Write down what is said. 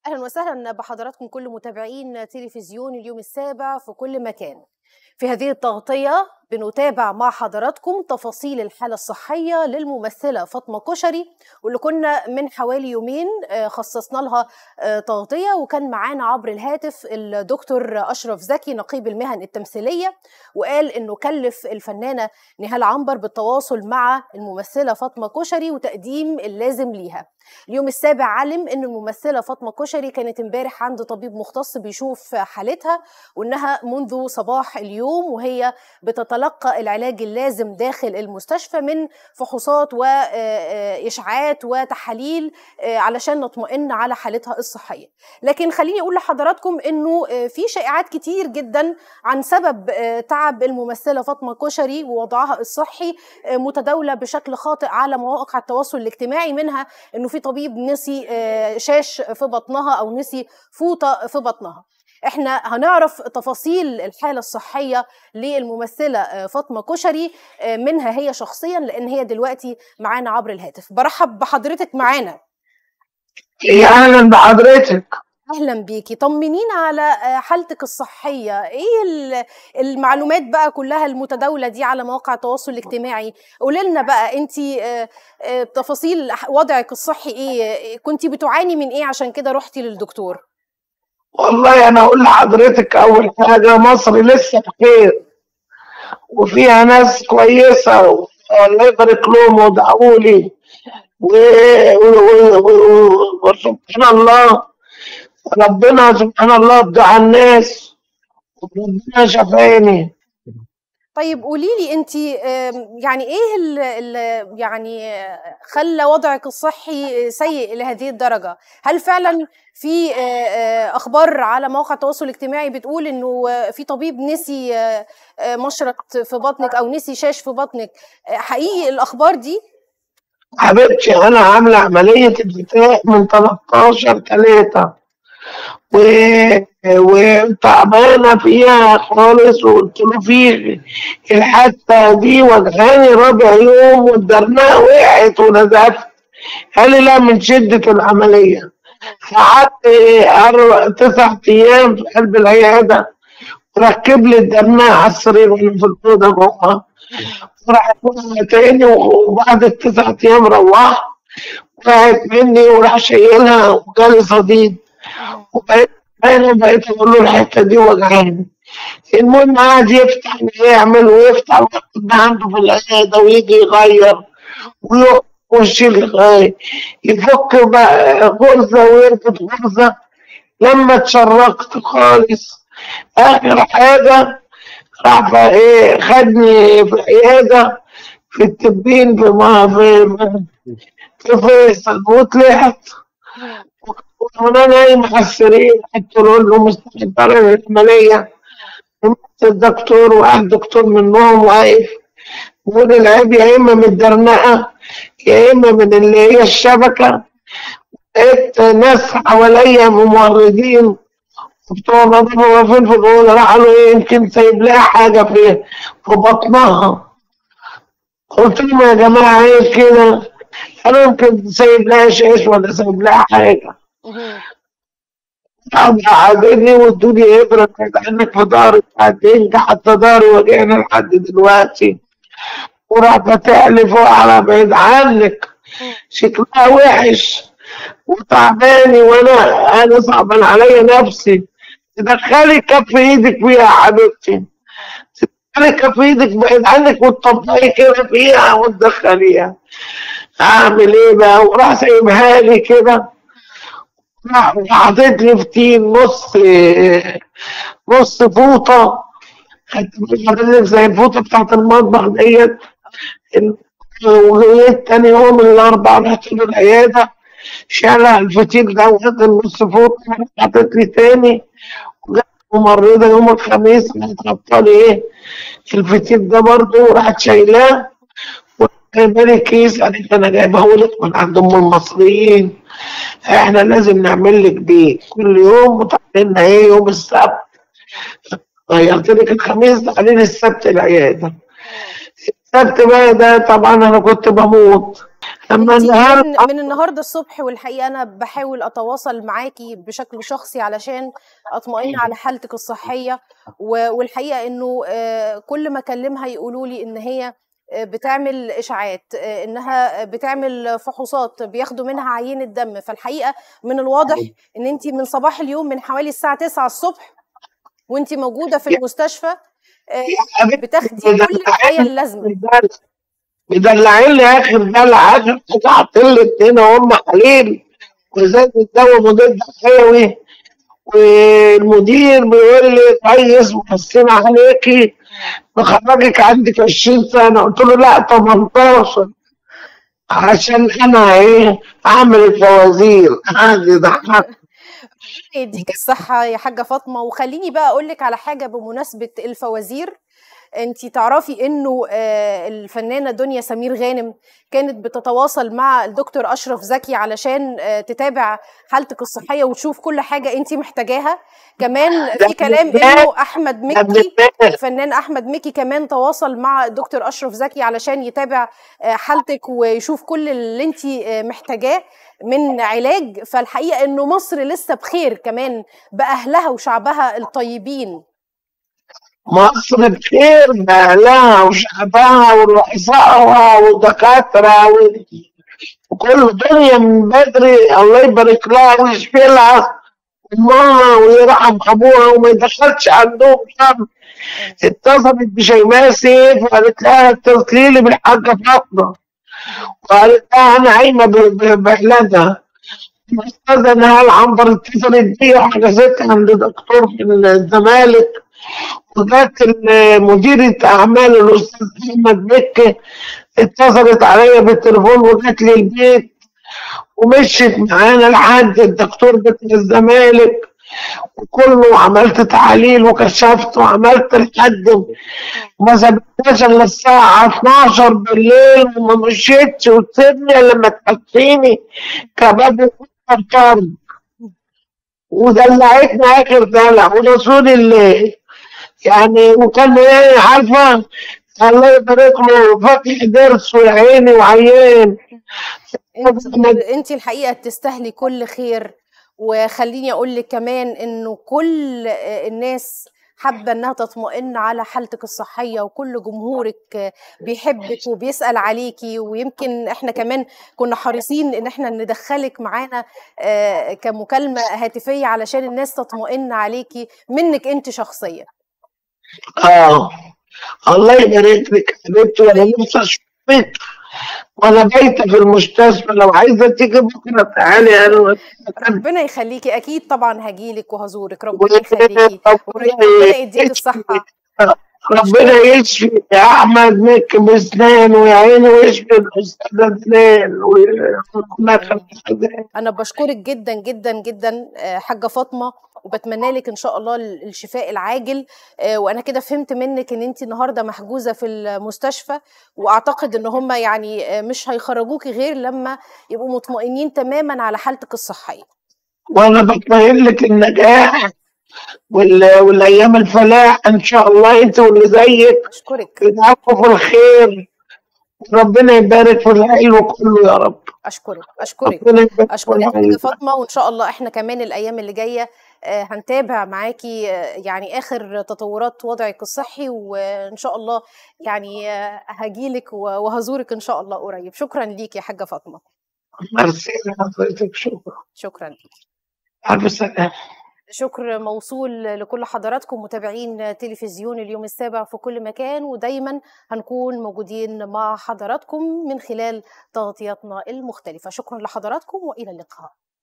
أهلا وسهلا بحضراتكم كل متابعين تلفزيون اليوم السابع في كل مكان في هذه التغطية بنتابع مع حضراتكم تفاصيل الحالة الصحية للممثلة فاطمة كشري واللي كنا من حوالي يومين آه، خصصنا لها آه، تغطية وكان معانا عبر الهاتف الدكتور أشرف زكي نقيب المهن التمثيلية وقال إنه كلف الفنانة نهال عنبر بالتواصل مع الممثلة فاطمة كشري وتقديم اللازم ليها اليوم السابع علم ان الممثله فاطمه كشري كانت امبارح عند طبيب مختص بيشوف حالتها وانها منذ صباح اليوم وهي بتتلقى العلاج اللازم داخل المستشفى من فحوصات واشعاعات وتحاليل آه، علشان نطمئن على حالتها الصحيه لكن خليني اقول لحضراتكم انه آه، في شائعات كتير جدا عن سبب آه، تعب الممثله فاطمه كشري ووضعها الصحي آه، متداوله بشكل خاطئ على مواقع التواصل الاجتماعي منها انه في طبيب نسي آه، شاش في بطنها او نسي فوطه في بطنها احنا هنعرف تفاصيل الحاله الصحيه للممثله آه، فاطمه كشري آه، منها هي شخصيا لان هي دلوقتي معانا عبر الهاتف برحب بحضرتك معانا يا اهلا بحضرتك اهلا بيكي طمنينا على آه، حالتك الصحيه ايه ال- المعلومات بقى كلها المتداوله دي على مواقع التواصل الاجتماعي قولي لنا بقى انت تفاصيل وضعك الصحي ايه كنت بتعاني من ايه عشان كده رحتي للدكتور والله انا اقول لحضرتك اول حاجه مصر لسه بخير وفيها ناس كويسه والله يبارك لهم وادعوا لي و- و- و- وسبحان الله ربنا سبحان الله ادعى الناس وربنا شفاني طيب قولي لي انت يعني ايه ال ال يعني آه، خلى وضعك الصحي سيء لهذه الدرجه هل فعلا في آه، آه، اخبار على مواقع التواصل الاجتماعي بتقول انه آه، في طبيب نسي آه، آه، مشرط في بطنك او نسي شاش في بطنك آه، حقيقي الاخبار دي حبيبتي انا عامله عمليه انفتاح من 13 3 و... وتعبانه فيها خالص وقلت له في الحته دي وجعاني رابع يوم والدرناء وقعت ونزفت قال لي لا من شده العمليه قعدت أربع تسع ايام في قلب العياده وركب لي الدرناء على السرير وانا في الاوضه جوه وراح تاني وبعد التسع ايام روحت وقعت مني وراح شايلها وجالي صديد وبقيت انا بقيت اقول له الحته دي وجعاني المهم قعد يفتح ويعمل ويفتح وياخد عنده في العياده ويجي يغير ويقف ويشيل يفك بقى غرزه ويربط غرزه لما اتشرقت خالص اخر حاجه راح بقى ايه خدني في العياده في التبين في ما في في فيصل وطلعت وانا نايم على السرير قلت له له مستعد العمليه الدكتور وقعد دكتور منهم واقف يقول العيب يا اما من الدرنقه يا اما من اللي هي الشبكه لقيت ناس حواليا ممرضين بتوع نظافه واقفين في الاوضه راح قالوا ايه يمكن سايب لها حاجه في في بطنها قلت لهم يا جماعه ايه كده قالوا يمكن سايب لها شاش ولا سايب لها حاجه قعدوني وادوني ابره كانت عندك في ظهري بعدين حتى ظهري وجعني لحد دلوقتي وراح فاتح لي فوق على بعيد عنك شكلها وحش وتعباني وانا انا صعبان عليا نفسي تدخلي كف ايدك فيها يا حبيبتي تدخلي كف ايدك بعيد عنك وتطبقي كده فيها وتدخليها اعمل ايه بقى وراح سايبها لي كده راح حاطط لي فتين نص نص فوطه خدت حاطط لي زي الفوطه بتاعت المطبخ ديت وجيت تاني يوم الاربعاء رحت له العياده شالها الفتيل ده وخد النص فوطه حاطط لي تاني وجت ممرضه يوم الخميس راحت حاطه لي ايه الفتيل ده برضه وراحت شايلاه جايبالي كيس قالت انا جايبه لك من عند ام المصريين احنا لازم نعمل لك بيه كل يوم وتعملنا ايه يوم السبت غيرت لك الخميس تعالي لي السبت العياده السبت بقى ده طبعا انا كنت بموت لما انت النهارده من, من النهارده الصبح والحقيقه انا بحاول اتواصل معاكي بشكل شخصي علشان اطمئن على حالتك الصحيه و- والحقيقه انه آه، كل ما اكلمها يقولوا لي ان هي آه، بتعمل اشاعات آه، انها بتعمل فحوصات بياخدوا منها عينه دم فالحقيقه من الواضح ان انت من صباح اليوم من حوالي الساعه 9 الصبح وانت موجوده في المستشفى آه، يا حبيبتي بتاخدي كل الرعايه مدلعين اللازمه مدلعين لي اخر دلع اخر حاجه حاطين لي اتنين وهم حليل وزاد الدواء مضاد حيوي والمدير بيقول لي كويس محسن عليكي نخرجك عندك 20 سنه قلت له لا 18 عشان انا ايه اعمل الفوازير قعد يضحك يديك الصحة يا حاجة فاطمة وخليني بقى أقول لك على حاجة بمناسبة الفوازير انت تعرفي انه آه، الفنانة دنيا سمير غانم كانت بتتواصل مع الدكتور أشرف زكي علشان آه، تتابع حالتك الصحية وتشوف كل حاجة انت محتاجاها كمان ده في كلام من انه أحمد ده من مكي الناس الفنان احمد مكي كمان تواصل مع الدكتور اشرف زكي علشان يتابع آه، حالتك ويشوف كل اللي انت محتاجاه من علاج فالحقيقه انه مصر لسه بخير كمان باهلها وشعبها الطيبين مصر بخير بأهلها وشعبها ورؤسائها والدكاترة و- وكل الدنيا من بدري الله يبارك لها ويشفي لها أمها ويرحم أبوها وما يدخلش عندهم شر اتصلت بشيماء سيف وقالت لها اتصلي لي بالحاجة فاطمة وقالت لها أنا قايمة ب- ب- بإعلانها الأستاذة نهال عنبر اتصلت بيا وحجزتها عند دكتور في الزمالك وجات ال- مديرة أعمال الأستاذ أحمد مكي اتصلت عليا بالتليفون وجات لي البيت ومشيت معانا لحد الدكتور بتاع الزمالك وكله وعملت تحاليل وكشفت وعملت لحد ما سبتهاش الا الساعة 12 بالليل وما مشيتش وتسيبني إلا لما تحطيني كباب وفطر طرد ودلعتني آخر دلع ورسول الله يعني وكان يعني عارفة الله يبارك له فاتح ضرس وعيني وعيان انت انت الحقيقه تستاهلي كل خير وخليني اقول لك كمان انه كل آه، الناس حابه انها تطمئن على حالتك الصحيه وكل جمهورك آه، بيحبك وبيسال عليكي ويمكن احنا كمان كنا حريصين ان احنا ندخلك معانا آه، كمكالمه هاتفيه علشان الناس تطمئن عليكي منك انت شخصيا اه الله يبارك لك حبيبتي وانا نفسي اشوفك وانا بايته في المستشفى لو عايزه تيجي بكره تعالي انا ربنا يخليكي اكيد طبعا هجيلك وهزورك ربنا يخليكي وربنا يديك الصحه ربنا يشفي يا احمد مكي بسنان ويا عيني ويشفي الاستاذه زلال وربنا يخليك انا بشكرك جدا جدا جدا آه، حاجه فاطمه وبتمنى لك ان شاء الله ال- الشفاء العاجل آه، وانا كده فهمت منك ان انت النهارده محجوزه في المستشفى واعتقد ان هم يعني آه، مش هيخرجوكي غير لما يبقوا مطمئنين تماما على حالتك الصحيه وانا بتمنى لك النجاح وال... والايام الفلاح ان شاء الله انت واللي زيك اشكرك تدعموا في الخير ربنا يبارك في الحلو كله يا رب اشكرك اشكرك ربنا يبارك في اشكرك حاجه الحلو فاطمه وان شاء الله احنا كمان الايام اللي جايه آه، هنتابع معاكي آه، يعني اخر تطورات وضعك الصحي وان شاء الله يعني آه، هجيلك و- وهزورك ان شاء الله قريب شكرا ليك يا حاجه فاطمه ميرسي لحضرتك شكرا شكرا ليك الف سلامه شكر موصول لكل حضراتكم متابعين تلفزيون اليوم السابع في كل مكان ودايما هنكون موجودين مع حضراتكم من خلال تغطياتنا المختلفة شكرا لحضراتكم وإلى اللقاء